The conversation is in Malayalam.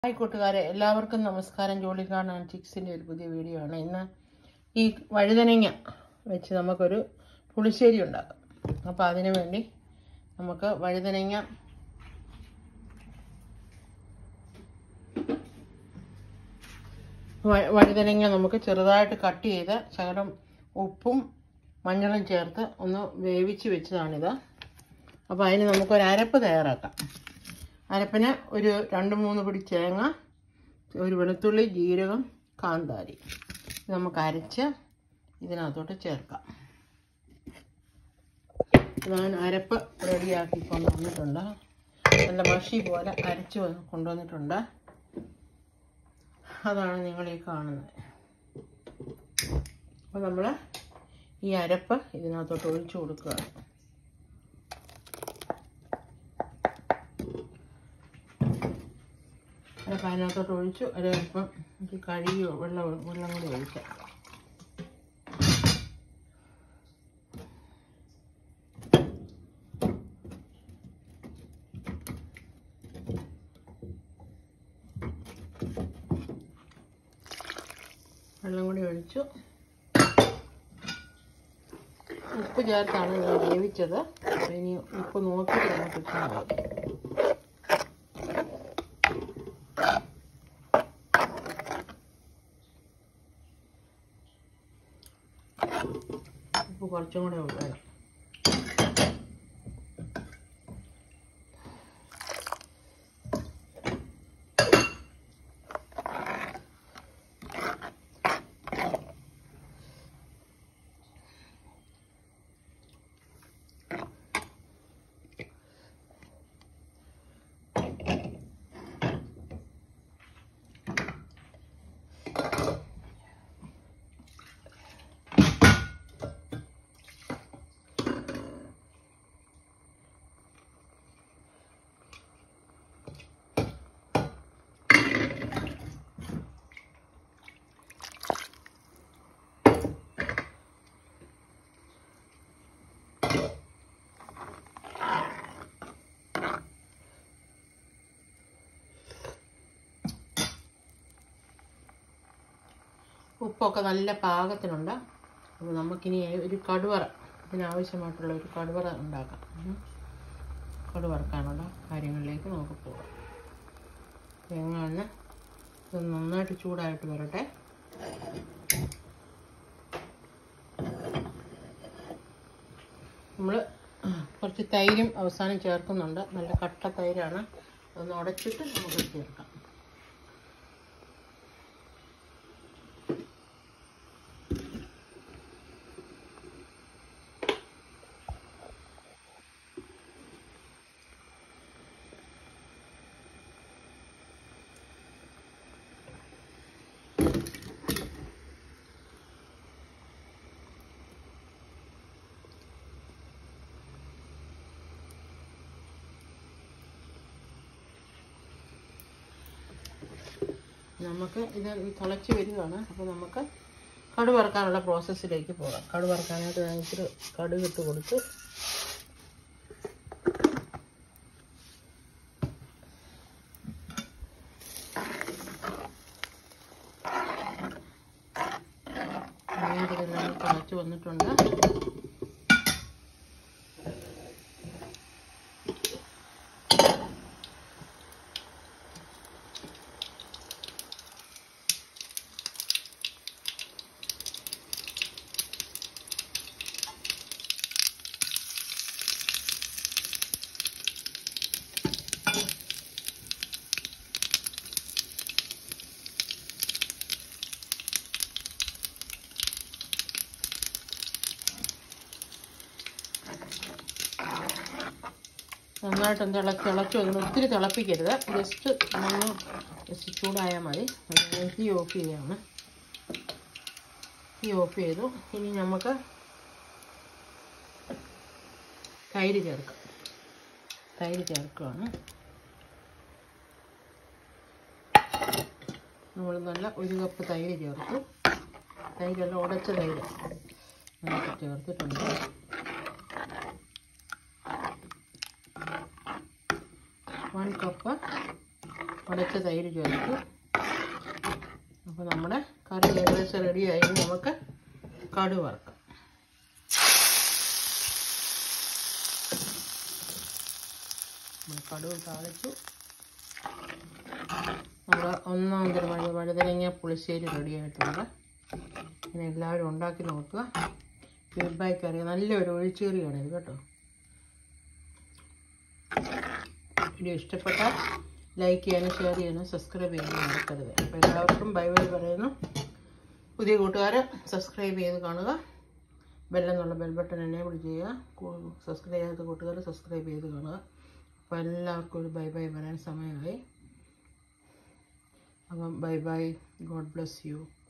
ഹായ് കൂട്ടുകാരെ എല്ലാവർക്കും നമസ്കാരം ജോളിക്കാൺ ആൻഡ് ചിക്സിൻ്റെ ഒരു പുതിയ വീഡിയോ ആണ് ഇന്ന് ഈ വഴുതനങ്ങ വെച്ച് നമുക്കൊരു പുളിശ്ശേരി ഉണ്ടാക്കാം അപ്പോൾ അതിനു വേണ്ടി നമുക്ക് വഴുതനങ്ങ വ- വഴുതനങ്ങ നമുക്ക് ചെറുതായിട്ട് കട്ട് ചെയ്ത് ശകലം ഉപ്പും മഞ്ഞളും ചേർത്ത് ഒന്ന് വേവിച്ച് വെച്ചതാണിത് അപ്പോൾ അതിന് നമുക്കൊരു അരപ്പ് തയ്യാറാക്കാം അരപ്പിന് ഒരു രണ്ട് മൂന്ന് പിടി തേങ്ങ ഒരു വെളുത്തുള്ളി ജീരകം കാന്താരി ഇത് നമുക്ക് അരച്ച് ഇതിനകത്തോട്ട് ചേർക്കാം ഞാൻ അരപ്പ് റെഡിയാക്കി കൊണ്ടുവന്നിട്ടുണ്ട് നല്ല മഷി പോലെ അരച്ച് വന്ന് കൊണ്ടുവന്നിട്ടുണ്ട് അതാണ് നിങ്ങൾ ഈ കാണുന്നത് അപ്പോൾ നമ്മൾ ഈ അരപ്പ് ഇതിനകത്തോട്ട് ഒഴിച്ചു കൊടുക്കുകയാണ് അരപ്പ് അതിനകത്തോട്ട് ഒഴിച്ചു ഒരൽപ്പം എനിക്ക് കഴുകിയോ വെള്ളം വെള്ളം കൂടി ഒഴിക്കാം വെള്ളം കൂടി ഒഴിച്ചു ഉപ്പ് ചേർത്താണ് ഞാൻ വേവിച്ചത് അപ്പോൾ ഇനി ഉപ്പ് നോക്കിയിട്ട് നമുക്ക് ഇട്ടാൽ മതി ഉപ്പ് കുറച്ചും കൂടെ വേണം ഉപ്പൊക്കെ നല്ല പാകത്തിനുണ്ട് അപ്പോൾ നമുക്കിനി ഒരു കടുവറ ഇതിനാവശ്യമായിട്ടുള്ള ഒരു കടുവറ ഉണ്ടാക്കാം ഉം. കടുവറക്കാനുള്ള കാര്യങ്ങളിലേക്ക് നമുക്ക് പോകാം തേങ്ങ എണ്ണ ഇത് നന്നായിട്ട് ചൂടായിട്ട് വരട്ടെ നമ്മൾ കുറച്ച് തൈരും അവസാനം ചേർക്കുന്നുണ്ട് നല്ല കട്ട തൈരാണ് അതൊന്ന് ഉടച്ചിട്ട് നമുക്ക് ചേർക്കാം നമുക്ക് ഇത് തിളച്ച് വരികയാണ് അപ്പോൾ നമുക്ക് കടു വറുക്കാനുള്ള പ്രോസസ്സിലേക്ക് പോകാം കടു വറുക്കാനായിട്ട് ഞാൻ ഇച്ചിരി കടുക് ഇട്ട് കൊടുത്തു നന്നായിട്ട് ഇതെല്ലാം തിളച്ച് വന്നിട്ടുണ്ട് നന്നായിട്ട് തിളച്ച് തിളച്ച് വന്നു ഒത്തിരി തിളപ്പിക്കരുത് ജസ്റ്റ് ഒന്ന് ജസ്റ്റ് ചൂടായാൽ മതി അത് തീ ഓഫ് ചെയ്യാണ് തീ ഓഫ് ചെയ്തു ഇനി നമുക്ക് തൈര് ചേർക്കാം തൈര് ചേർക്കുകയാണ് നമ്മൾ നല്ല ഒരു കപ്പ് തൈര് ചേർത്തു തൈരെല്ലാം ഉടച്ച തൈര് നമുക്ക് ചേർത്തിട്ടുണ്ട് വൺ കപ്പ് ഉടച്ച തൈര് ചേർത്തു അപ്പോൾ നമ്മുടെ കറി ഏകദേശം റെഡിയായി ഇനി നമുക്ക് കടു വറക്കാം നമ്മൾ കടുവ് താളിച്ചു നമ്മുടെ ഒന്നാം തരം വഴി വഴുതനങ്ങ പുളിശ്ശേരി റെഡി ആയിട്ടുണ്ട് ഇങ്ങനെ എല്ലാവരും ഉണ്ടാക്കി നോക്കുക ഫീഡ്ബാക്ക് അറിയാം നല്ലൊരു ഒഴിച്ചുകറിയാണ് ഇത് കേട്ടോ വീഡിയോ ഇഷ്ടപ്പെട്ടാൽ ലൈക്ക് ചെയ്യാനും ഷെയർ ചെയ്യാനും സബ്സ്ക്രൈബ് ചെയ്യാനും മറക്കരുത് അപ്പോൾ എല്ലാവർക്കും ബൈ ബൈ പറയുന്നു പുതിയ കൂട്ടുകാർ സബ്സ്ക്രൈബ് ചെയ്ത് കാണുക ബെല്ലെന്നുള്ള ബെൽ ബട്ടൺ എനേബിൾ ചെയ്യുക സബ്സ്ക്രൈബ് ചെയ്യാത്ത കൂട്ടുകാർ സബ്സ്ക്രൈബ് ചെയ്ത് കാണുക അപ്പോൾ എല്ലാവർക്കും ഒരു ബൈ ബൈ പറയാൻ സമയമായി അപ്പം bye bye God bless U